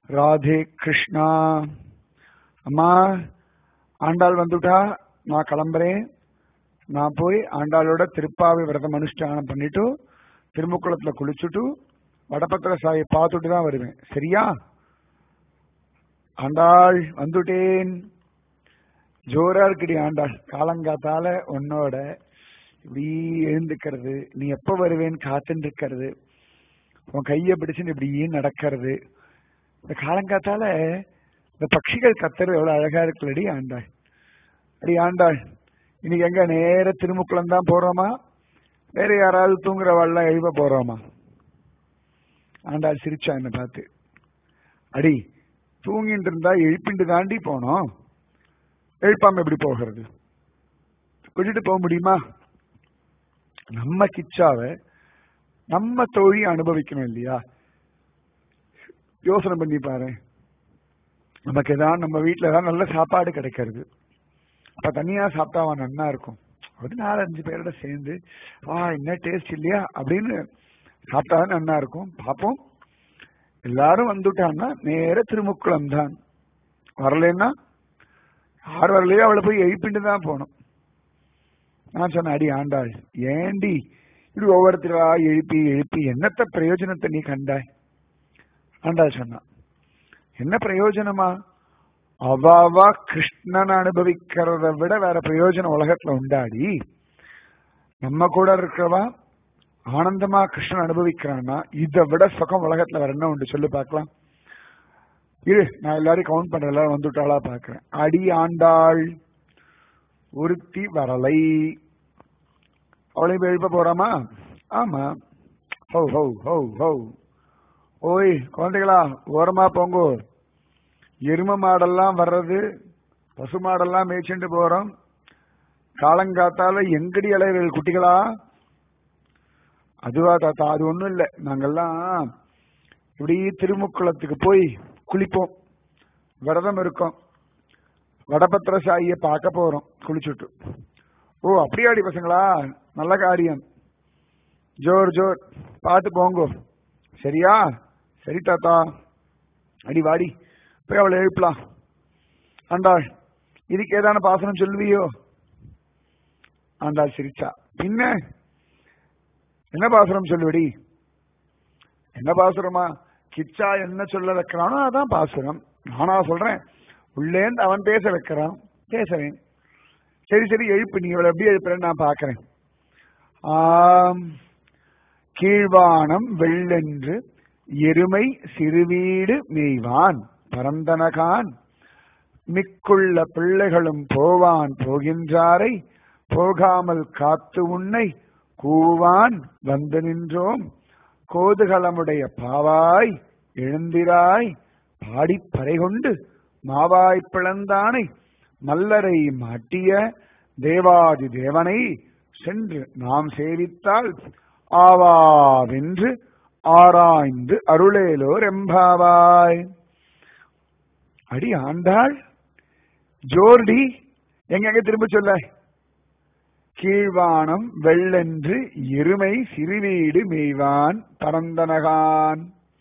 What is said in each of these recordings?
ராதே கிருஷ்ணா அம்மா ஆண்டாள் வந்துட்டா நான் கிளம்புறேன் நான் போய் ஆண்டாளோட திருப்பாவை விரதம் அனுஷ்டானம் பண்ணிட்டு திருமுக்குளத்துல குளிச்சுட்டு வடபத்திர சாயை பார்த்துட்டு தான் வருவேன் சரியா ஆண்டாள் வந்துட்டேன் ஜோரா இருக்குடி ஆண்டாள் காலங்காத்தால உன்னோட இப்படி எழுந்துக்கிறது நீ எப்ப வருவேன்னு காத்துட்டு இருக்கிறது உன் கைய பிடிச்சுன்னு இப்படி நடக்கிறது இந்த காலங்காத்தால இந்த பட்சிகள் கத்துறது எவ்வளவு அழகா இருக்குல்லடி ஆண்டாள் அடி ஆண்டாள் இன்னைக்கு எங்க நேர திருமுக்குளம் தான் போறோமா வேற யாராவது தூங்குறவாள்லாம் எழுப்ப போறோமா ஆண்டாள் சிரிச்சா என்ன பார்த்து அடி தூங்கிட்டு இருந்தா எழுப்பிண்டு தாண்டி போனோம் எழுப்பாம எப்படி போகிறது விட்டுட்டு போக முடியுமா நம்ம கிச்சாவை நம்ம தோழி அனுபவிக்கணும் இல்லையா யோசனை பண்ணி பாரு நமக்கு தான் நம்ம வீட்டுல தான் நல்ல சாப்பாடு கிடைக்கிறது அப்ப தனியா சாப்பிட்டா அவன் நன்னா இருக்கும் ஒரு நாலஞ்சு பேரோட சேர்ந்து ஆ என்ன டேஸ்ட் இல்லையா அப்படின்னு சாப்பிட்டா தான் நன்னா இருக்கும் பார்ப்போம் எல்லாரும் வந்துட்டான்னா நேர திருமுக்குளம் தான் வரலன்னா யார் வரலையோ அவளை போய் எழுப்பிட்டு தான் போகணும் நான் சொன்னேன் அடி ஆண்டாள் ஏண்டி இது ஒவ்வொருத்தரா எழுப்பி எழுப்பி என்னத்த பிரயோஜனத்தை நீ கண்டாய் ஆண்டாள் சொன்னான் என்ன பிரயோஜனமா அவாவா கிருஷ்ணன் அனுபவிக்கிறத விட வேற பிரயோஜனம் உலகத்துல உண்டாடி நம்ம கூட இருக்கிறவா ஆனந்தமா கிருஷ்ணன் அனுபவிக்கிறான்னா இதை விட சுகம் உலகத்துல வேற என்ன உண்டு சொல்லு பார்க்கலாம் இரு நான் எல்லாரையும் கவுண்ட் பண்ற எல்லாரும் வந்துட்டாளா பாக்குறேன் அடி ஆண்டாள் ஒருத்தி வரலை அவளையும் போய் எழுப்ப போறாமா ஆமா ஹோ ஹோ ஹோ ஹோ ஓய் குழந்தைகளா ஓரமா போங்கோ எரும மாடெல்லாம் வர்றது பசு மாடெல்லாம் மேய்ச்சிட்டு போறோம் காலங்காத்தால எங்கடி இளையர்கள் குட்டிகளா அதுவா தாத்தா அது ஒண்ணும் இல்லை நாங்கெல்லாம் இப்படி திருமுக்குளத்துக்கு போய் குளிப்போம் விரதம் இருக்கோம் வடபத்திர சாயியை பார்க்க போறோம் குளிச்சுட்டு ஓ அப்படியாடி பசங்களா நல்ல காரியம் ஜோர் ஜோர் பார்த்து போங்கோ சரியா சரி தாத்தா அடி வாடி போய் அவளை எழுப்பலாம் ஆண்டாள் இதுக்கு ஏதான பாசனம் சொல்லுவியோ ஆண்டாள் சிரிச்சா பின்ன என்ன பாசுரம் சொல்லுவடி என்ன பாசுரமா கிச்சா என்ன சொல்ல வைக்கிறானோ அதான் பாசுரம் நானா சொல்றேன் உள்ளேந்து அவன் பேச வைக்கிறான் பேசுறேன் சரி சரி எழுப்பு நீ இவளை எப்படி எழுப்புறேன்னு நான் பாக்குறேன் ஆம் கீழ்வானம் வெள்ளென்று எருமை சிறுவீடு மேய்வான் பரந்தனகான் மிக்குள்ள பிள்ளைகளும் போவான் போகின்றாரை போகாமல் காத்து உன்னை கூவான் வந்து நின்றோம் கோதுகளமுடைய பாவாய் எழுந்திராய் பாடிப் பறைகொண்டு மாவாய் பிளந்தானை மல்லரை மாட்டிய தேவாதி தேவனை சென்று நாம் சேவித்தால் ஆவாவென்று ஆராய்ந்து அருளேலோர் எம்பாவாய் அடி ஆண்டாள் ஜோர்டி எங்க எங்க திரும்ப சொல்ல கீழ்வானம் வெள்ளென்று எருமை சிறுவீடு மேய்வான் பரந்தனகான்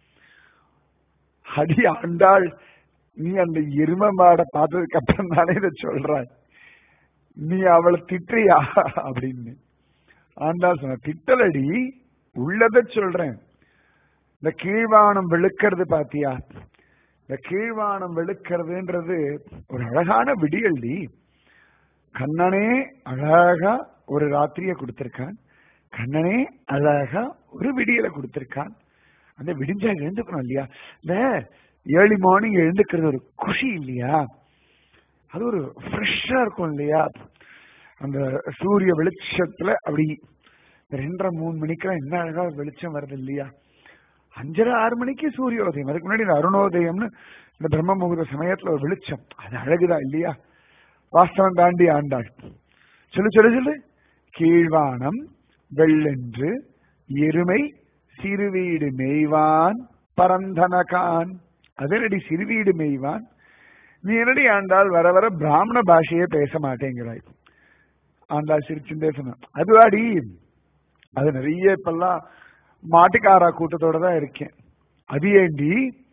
அடி ஆண்டாள் நீ அந்த எரும மாடை பார்த்ததுக்கு அப்புறம் தானே இதை சொல்றாய் நீ அவளை திட்டுறியா அப்படின்னு ஆண்டாள் சொன்ன திட்டலடி உள்ளத சொல்றேன் இந்த கீழ்வானம் வெளுக்கிறது பாத்தியா இந்த கீழ்வானம் வெளுக்கிறதுன்றது ஒரு அழகான விடியல்டி கண்ணனே அழகா ஒரு ராத்திரிய கொடுத்திருக்கான் கண்ணனே அழகா ஒரு விடியலை கொடுத்திருக்கான் அந்த விடிஞ்சா எழுந்துக்கணும் இல்லையா இந்த ஏர்லி மார்னிங் எழுந்துக்கிறது ஒரு குஷி இல்லையா அது ஒரு ஃப்ரெஷ்ஷா இருக்கும் இல்லையா அந்த சூரிய வெளிச்சத்துல அப்படி ரெண்டரை மூணு மணிக்கெல்லாம் என்ன அழகா வெளிச்சம் வருது இல்லையா அஞ்சரை ஆறு மணிக்கு சூரியோதயம் அதுக்கு முன்னாடி இந்த அருணோதயம்னு இந்த பிரம்ம முகூர்த்த சமயத்துல ஒரு வெளிச்சம் அது அழகுதான் இல்லையா வாஸ்தவம் தாண்டி ஆண்டாள் சொல்லு சொல்லு சொல்லு கீழ்வானம் வெள்ளென்று எருமை சிறுவீடு மேய்வான் பரந்தனகான் அதனடி சிறுவீடு மேய்வான் நீ என்னடி ஆண்டாள் வர வர பிராமண பாஷையே பேச மாட்டேங்கிறாய் ஆண்டாள் சிரிச்சுட்டே சொன்னான் அதுவாடி அது நிறைய இப்பெல்லாம் மாட்டுக்காரா கூட்டத்தோட தான் இருக்கேன் அது ஏண்டி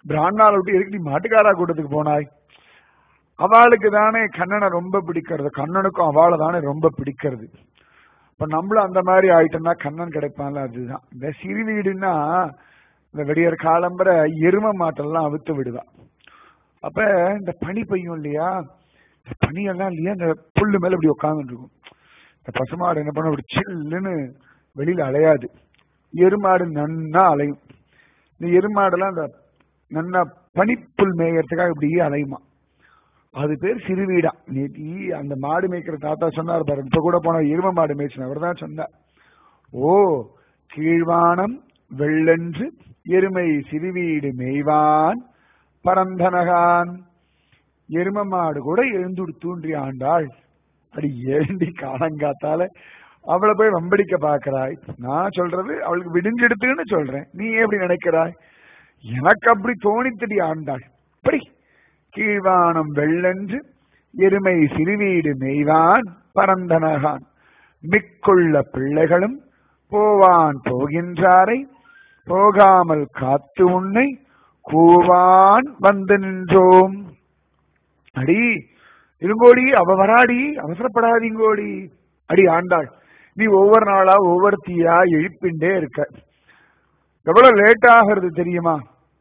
பிராமணால விட்டு எதுக்கு நீ மாட்டுக்காரா கூட்டத்துக்கு போனாய் அவளுக்கு தானே கண்ணனை ரொம்ப பிடிக்கிறது கண்ணனுக்கும் அவளை தானே ரொம்ப பிடிக்கிறது இப்ப நம்மளும் அந்த மாதிரி ஆயிட்டோம்னா கண்ணன் கிடைப்பான்ல அதுதான் இந்த சிறு வீடுன்னா இந்த வெடியற் காலம்பர எரும மாட்டெல்லாம் அவுத்து விடுவா அப்ப இந்த பனி பெய்யும் இல்லையா இந்த பனியெல்லாம் இல்லையா இந்த புல்லு மேல இப்படி உட்காந்துட்டு இருக்கும் இந்த பசுமாடு என்ன பண்ண அப்படி சில்லுன்னு வெளியில அலையாது எருமாடு நன்னா அலையும் இந்த எருமாடெல்லாம் இந்த நன்னா பனிப்புல் மேயறதுக்காக இப்படியே அலையுமா அது பேர் சிறுவீடா நேத்தி அந்த மாடு மேய்க்கிற தாத்தா சொன்னார் பாரு இப்ப கூட போன எரும மாடு மேய்ச்சின அவர் தான் சொன்னார் ஓ கீழ்வானம் வெள்ளென்று எருமை சிறுவீடு மேய்வான் பரந்தனகான் எரும மாடு கூட எழுந்துடு தூன்றி ஆண்டாள் அடி ஏண்டி காலங்காத்தால அவளை போய் வம்படிக்க பாக்குறாய் நான் சொல்றது அவளுக்கு விடுஞ்செடுத்துன்னு சொல்றேன் நீ ஏன் எப்படி நினைக்கிறாய் எனக்கு அப்படி தோணித்தடி ஆண்டாள் படி கீழ்வானம் வெள்ளென்று எருமை சிறுவீடு மெய்வான் பரந்தனகான் மிக்குள்ள பிள்ளைகளும் போவான் போகின்றாரை போகாமல் காத்து உன்னை கூவான் வந்து நின்றோம் அடி இருங்கோடி அவ வராடி அவசரப்படாதீங்கோடி அடி ஆண்டாள் நீ ஒவ்வொரு நாளா ஒவ்வொருத்தியா எழுப்பிண்டே இருக்க எவ்வளவு லேட் ஆகிறது தெரியுமா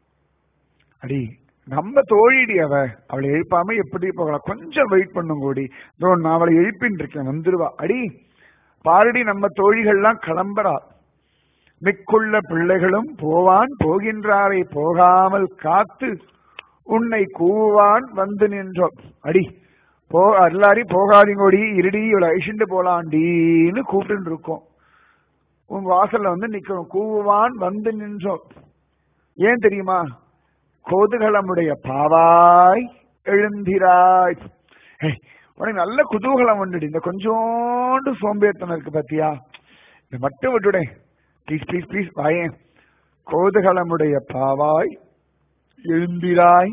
அடி நம்ம தோழிடி அவ அவளை எழுப்பாம எப்படி போகலாம் கொஞ்சம் வெயிட் பண்ணும் கோடி இதோ நான் அவளை எழுப்பின்னு இருக்கேன் வந்துருவா அடி பாரடி நம்ம தோழிகள்லாம் கிளம்புறா மிக்குள்ள பிள்ளைகளும் போவான் போகின்றாரை போகாமல் காத்து உன்னை கூவான் வந்து நின்றோம் அடி போ எல்லாரையும் போகாதீங்கோடி இருடி இவளை அழிச்சுட்டு போலாண்டின்னு கூப்பிட்டு இருக்கோம் உன் வாசல்ல வந்து நிக்கிறோம் கூவான் வந்து நின்றோம் ஏன் தெரியுமா கோதுகளமுடைய பாவாய் எழுந்திராய் ஏய், உனக்கு நல்ல குதூகலம் வந்துடு இந்த கொஞ்சோண்டு சோம்பேத்தனம் இருக்கு பாத்தியா இதை மட்டும் விட்டுடே ப்ளீஸ் ப்ளீஸ் ப்ளீஸ் வாயேன் கோதுகளமுடைய பாவாய் எழுந்திராய்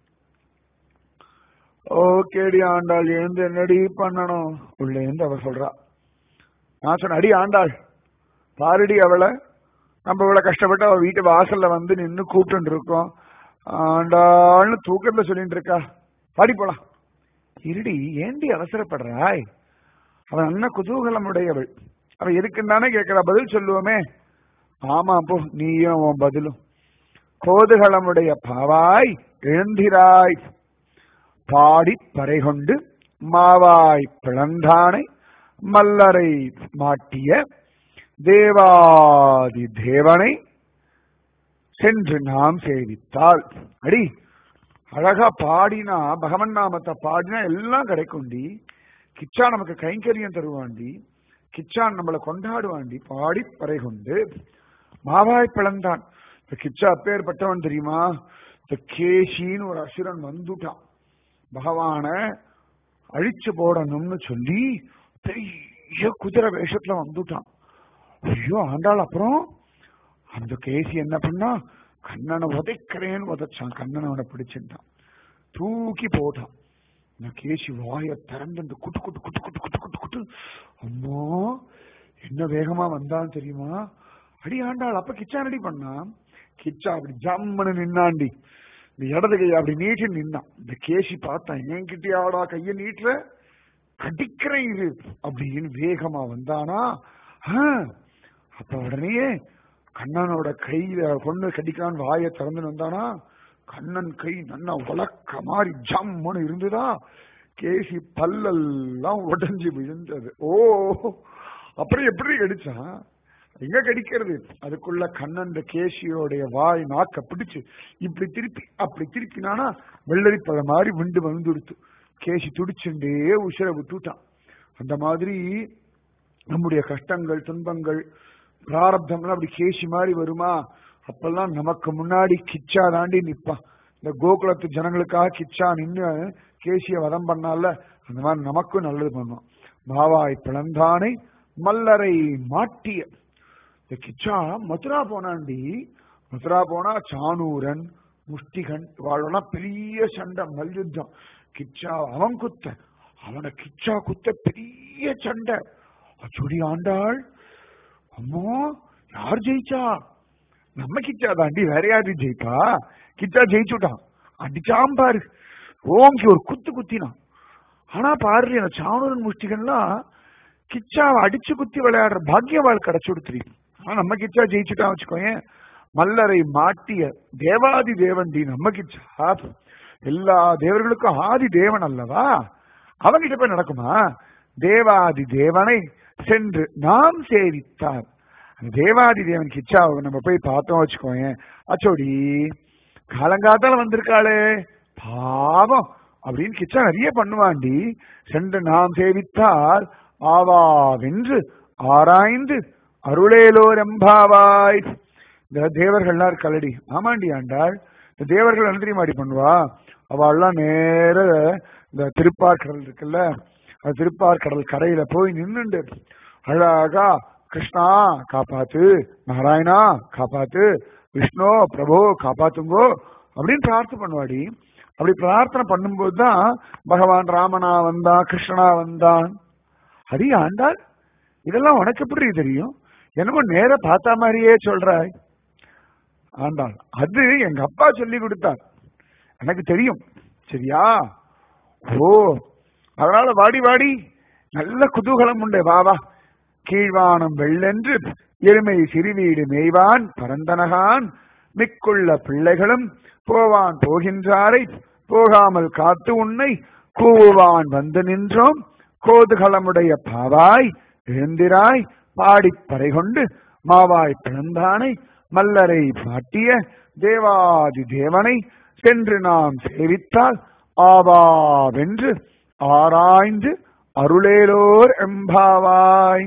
ஓகேடி ஆண்டாள் எழுந்து என்னடி பண்ணணும் உள்ள இருந்து அவ சொல்றா நான் சொன்ன அடி ஆண்டாள் பாருடி அவளை நம்ம இவ்வளவு கஷ்டப்பட்டு அவ வீட்டு வாசல்ல வந்து நின்னு கூப்பிட்டு இருக்கோம் ஆண்டாள்னு தூக்கத்துல சொல்லிட்டு இருக்கா பாடி போலாம் இருடி ஏண்டி அவசரப்படுறாய் அவன் அண்ண குதூகலமுடையவள் அவ எதுக்குன்னு தானே கேட்கிறா பதில் சொல்லுவோமே ஆமா போ நீயும் உன் பதிலும் கோதுகளமுடைய பாவாய் எழுந்திராய் பாடி பறை கொண்டு மாவாய் பிளந்தானை மல்லரை மாட்டிய தேவாதி தேவனை சென்று நாம் சேவித்தாள் அடி அழகா பாடினா பகவன் நாமத்தை பாடினா எல்லாம் கிடைக்கும்டி கிச்சா நமக்கு கைங்கரியம் தருவாண்டி கிச்சான் நம்மளை கொண்டாடுவாண்டி பாடி பறை கொண்டு மாவாய் பிளந்தான் இந்த கிச்சா அப்பேற்பட்டவன் தெரியுமா இந்த கேஷின்னு ஒரு அசுரன் வந்துட்டான் பகவான அழிச்சு போடணும்னு சொல்லி பெரிய குதிரை வேஷத்துல வந்துட்டான் ஐயோ ஆண்டாள் அப்புறம் அந்த கேசி என்ன பண்ணா கண்ணனை உதைக்கிறேன்னு உதைச்சான் கண்ணனை அவனை பிடிச்சிட்டான் தூக்கி போட்டான் இந்த கேசி வாய திறந்து அந்த குட்டு குட்டு குட்டு குட்டு குட்டு குட்டு குட்டு அம்மா என்ன வேகமா வந்தான்னு தெரியுமா அடி ஆண்டாள் அப்ப கிச்சா ரெடி பண்ணா கிச்சா அப்படி ஜம்முன்னு நின்னாண்டி இந்த இடது கையை அப்படி நீட்டி நின்னான் இந்த கேசி பார்த்தான் என்கிட்டயாடா கையை நீட்டுற கடிக்கிறேன் இது அப்படின்னு வேகமா வந்தானா ஆ, அப்ப உடனே கண்ணனோட கையில கொண்டு கடிக்கான்னு வாயை திறந்து வந்தானா கண்ணன் கை நல்லா உலக்க மாதிரி ஜம்முன்னு இருந்துதா கேசி பல்லெல்லாம் உடைஞ்சு விழுந்தது ஓ அப்புறம் எப்படி கடிச்சான் எங்க கடிக்கிறது அதுக்குள்ள கண்ணன் இந்த கேசியோடைய வாய் நாக்க பிடிச்சு இப்படி திருப்பி அப்படி திருப்பினானா வெள்ளரி பழம் மாதிரி விண்டு வந்துடுத்து கேசி துடிச்சுண்டே உசிர விட்டுட்டான் அந்த மாதிரி நம்முடைய கஷ்டங்கள் துன்பங்கள் பிராரப்தம்லாம் அப்படி கேசி மாதிரி வருமா அப்பெல்லாம் நமக்கு முன்னாடி கிச்சா தாண்டி நிப்பான் இந்த கோகுலத்து ஜனங்களுக்காக கிச்சா நின்னு கேசிய வதம் பண்ணால அந்த மாதிரி நமக்கும் நல்லது பண்ணும் மாவாய் பிளந்தானை மல்லரை மாட்டிய இந்த கிச்சா மதுரா போனாண்டி மதுரா போனா சானூரன் முஷ்டிகன் இவாளெல்லாம் பெரிய சண்டை மல்யுத்தம் கிச்சா அவன் குத்த அவனை கிச்சா குத்த பெரிய சண்டை அச்சுடி ஆண்டாள் அம்மோ யார் ஜெயிச்சா நம்ம கிச்சா தாண்டி வேற யாரு ஜெயிப்பா கிச்சா ஜெயிச்சுட்டான் அடிச்சாம் பாரு ஓங்கி ஒரு குத்து குத்தினான் ஆனா பாரு அந்த சாணூரன் முஷ்டிகள்லாம் கிச்சாவை அடிச்சு குத்தி விளையாடுற பாக்கியவாள் கிடைச்சு கொடுத்துரு ஆனா நம்ம கிச்சா ஜெயிச்சுட்டான் வச்சுக்கோயேன் மல்லரை மாட்டிய தேவாதி தேவன் டி நம்ம கிச்சா எல்லா தேவர்களுக்கும் ஆதி தேவன் அல்லவா அவங்கிட்ட போய் நடக்குமா தேவாதி தேவனை சென்று நாம் சேவித்தார் அந்த தேவாதி தேவன் கிச்சாவை நம்ம போய் பார்த்தோம் வச்சுக்கோயேன் அச்சோடி காலங்காத்தால வந்திருக்காளே பாவம் அப்படின்னு கிச்சா நிறைய பண்ணுவாண்டி சென்று நாம் சேவித்தால் ஆவாவென்று ஆராய்ந்து அருளேலோர் எம்பாவாய் இந்த தேவர்கள்லாம் இருக்கலடி ஆமாண்டி ஆண்டாள் இந்த தேவர்கள் என்ன தெரியுமாடி பண்ணுவா அவள்லாம் நேர இந்த திருப்பார்கடல் இருக்குல்ல அந்த திருப்பார்கடல் கரையில போய் நின்னுண்டு அழகா கிருஷ்ணா காப்பாத்து நாராயணா காப்பாத்து விஷ்ணு பிரபு காப்பாத்துங்கோ அப்படின்னு பிரார்த்தனை பண்ணுவாடி அப்படி பிரார்த்தனை பண்ணும்போது தான் பகவான் ராமனா வந்தான் கிருஷ்ணனா வந்தான் அடி ஆண்டாள் இதெல்லாம் உனக்கு எப்படி தெரியும் என்னமோ நேர பார்த்த மாதிரியே சொல்றாய் ஆண்டாள் அது எங்க அப்பா சொல்லி கொடுத்தார் எனக்கு தெரியும் சரியா ஓ அதனால வாடி வாடி நல்ல குதூகலம் உண்டே வா வா கீழ்வானம் வெள்ளென்று எருமை சிறுவீடு மேய்வான் பரந்தனகான் மிக்குள்ள பிள்ளைகளும் போவான் போகின்றாரை போகாமல் காத்து உன்னை கூவுவான் வந்து நின்றோம் கோதுகளமுடைய பாவாய் எழுந்திராய் பாடிப் பறை கொண்டு மாவாய் பிளந்தானை மல்லரை மாட்டிய தேவாதி தேவனை சென்று நாம் சேவித்தால் ஆவாவென்று ஆராய்ந்து அருளேலோர் எம்பாவாய்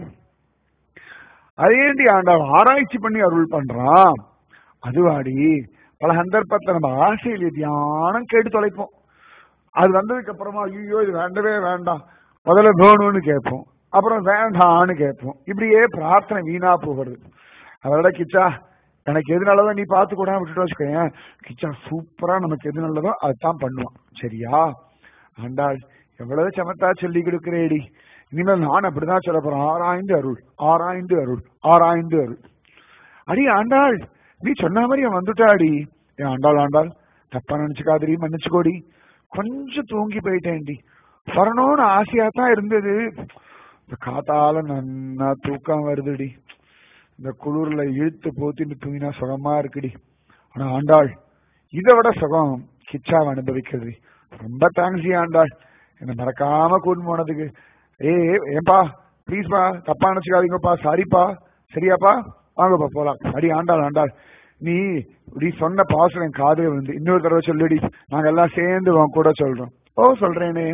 அதேண்டி ஆண்டவன் ஆராய்ச்சி பண்ணி அருள் பண்றான் அதுவாடி பல சந்தர்ப்பத்தை நம்ம ஆசையில தியானம் கேட்டு தொலைப்போம் அது வந்ததுக்கு அப்புறமா ஐயோ இது வேண்டவே வேண்டாம் முதல்ல வேணும்னு கேட்போம் அப்புறம் வேண்டான்னு கேட்போம் இப்படியே பிரார்த்தனை வீணா போகிறது அதோட கிச்சா எனக்கு எது நல்லதோ நீ பார்த்து கூட விட்டுட்டு வச்சுக்கோயேன் கிச்சா சூப்பரா நமக்கு எது நல்லதோ அதுதான் பண்ணுவான் சரியா ஆண்டாள் எவ்வளவு சமத்தா சொல்லி கொடுக்கிறேடி இனிமேல் நான் அப்படிதான் சொல்ல போறேன் ஆராய்ந்து அருள் ஆராய்ந்து அருள் ஆராய்ந்து அருள் அடி ஆண்டாள் நீ சொன்ன மாதிரி அவன் வந்துட்டாடி ஏன் ஆண்டாள் ஆண்டாள் தப்பா நினைச்சுக்காதடி மன்னிச்சுக்கோடி கொஞ்சம் தூங்கி போயிட்டேன்டி வரணும்னு ஆசையா தான் இருந்தது இந்த காத்தால நன்னா தூக்கம் வருதுடி இந்த குளிர்ல இழுத்து போத்திட்டு தூங்கினா சுகமா இருக்குடி ஆனா ஆண்டாள் இதை விட சுகம் கிச்சாவை அனுபவிக்கிறது ரொம்ப தேங்க்ஸ் ஆண்டாள் என்ன மறக்காம கூட்டு போனதுக்கு ஏ ஏன்பா ப்ளீஸ்ப்பா தப்பா நினைச்சுக்காதீங்கப்பா சாரிப்பா சரியாப்பா வாங்கப்பா போலாம் அடி ஆண்டாள் ஆண்டாள் நீ இப்படி சொன்ன பாசம் என் காதுல வந்து இன்னொரு தடவை சொல்லுடி நாங்க எல்லாம் சேர்ந்து உன் கூட சொல்றோம் ஓ சொல்றேனே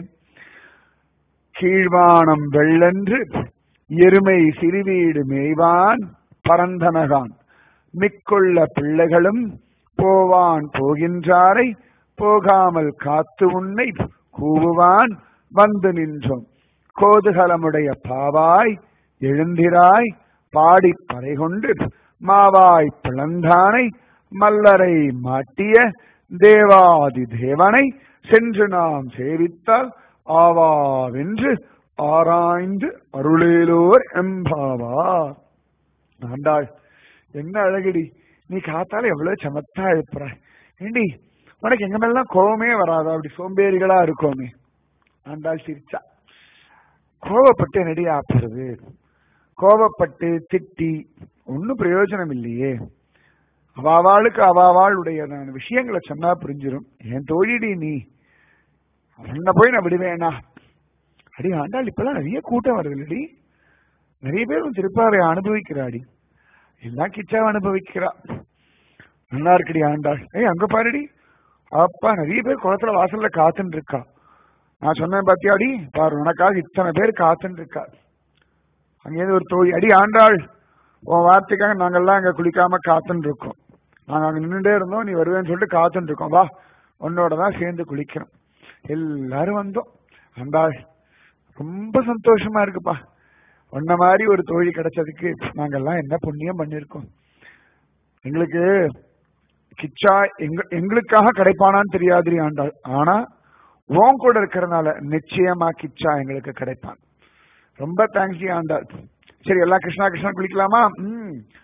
கீழ்வானம் வெள்ளென்று எருமை சிறுவீடு மேய்வான் பரந்தனகான் மிக்குள்ள பிள்ளைகளும் போவான் போகின்றாரை போகாமல் காத்து உன்னை கூவுவான் வந்து நின்றோம் கோதுகலமுடைய பாவாய் எழுந்திராய் பாடிப் பறை கொண்டு மாவாய் பிளந்தானை மல்லரை மாட்டிய தேவாதி தேவனை சென்று நாம் சேவித்தால் ஆவாவென்று ஆராய்ந்து அருளேலோர் எம்பாவார் ஆண்டாள் என்ன அழகுடி நீ காத்தால எவ்வளவு சமத்தா எழுப்புற ஏண்டி உனக்கு எங்க மேலாம் கோவமே வராதா அப்படி சோம்பேறிகளா இருக்கோமே ஆண்டாள் சிரிச்சா கோவப்பட்டு என்னடி ஆப்புறது கோவப்பட்டு திட்டி ஒன்னும் பிரயோஜனம் இல்லையே அவாவாளுக்கு அவாவாளுடைய நான் விஷயங்களை சொன்னா புரிஞ்சிடும் என் தோழிடி நீ உன்னை போய் நான் விடுவேனா அடி ஆண்டாள் இப்பெல்லாம் நிறைய கூட்டம் வருது இல்லடி நிறைய பேர் உன் திருப்பாவை அனுபவிக்கிறாடி எல்லாம் கிச்சாவை அனுபவிக்கிறா நல்லா இருக்குடி ஆண்டாள் ஏய் அங்க பாருடி அப்பா நிறைய பேர் குளத்துல வாசல்ல காத்துன்னு இருக்கா நான் சொன்னேன் பாத்தியாடி பாரு உனக்காக இத்தனை பேர் காத்துன்னு இருக்கா அங்கேயிருந்து ஒரு தோழி அடி ஆண்டாள் உன் வார்த்தைக்காக நாங்கெல்லாம் அங்க குளிக்காம காத்துன்னு இருக்கோம் நாங்க அங்க நின்றுட்டே இருந்தோம் நீ வருவேன்னு சொல்லிட்டு காத்துன்னு இருக்கோம் வா உன்னோட தான் சேர்ந்து குளிக்கிறோம் எல்லாரும் வந்தோம் ஆண்டாள் ரொம்ப சந்தோஷமா இருக்குப்பா உன்ன மாதிரி ஒரு தோழி கிடைச்சதுக்கு நாங்கெல்லாம் என்ன புண்ணியம் பண்ணிருக்கோம் எங்களுக்கு கிச்சா எங்க எங்களுக்காக கிடைப்பானான்னு தெரியாதுரி ஆண்டாள் ஆனா உன் கூட இருக்கிறதுனால நிச்சயமா கிச்சா எங்களுக்கு கிடைப்பான் ரொம்ப தேங்க்ஸ் ஆண்டாள் சரி எல்லாம் கிருஷ்ணா கிருஷ்ணா குளிக்கலாமா ம்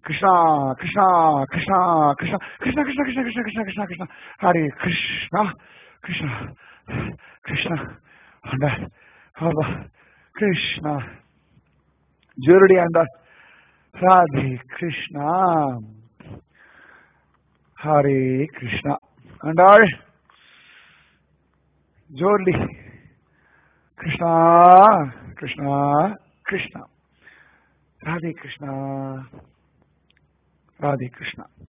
கிருஷ்ணா கிருஷ்ணா கிருஷ்ணா கிருஷ்ணா கிருஷ்ணா கிருஷ்ணா கிருஷ்ணா கிருஷ்ணா கிருஷ்ணா கிருஷ்ணா கிருஷ்ணா ஹரே கிருஷ்ணா கிருஷ்ணா கிருஷ்ணா ஆண்டா ஆபா கிருஷ்ணா ஜோரடி ஆண்டா ராதே கிருஷ்ணா ஹரே கிருஷ்ணா ஆண்டாள் ஜோர்லி கிருஷ்ணா கிருஷ்ணா கிருஷ்ணா ராதே கிருஷ்ணா ராதே கிருஷ்ணா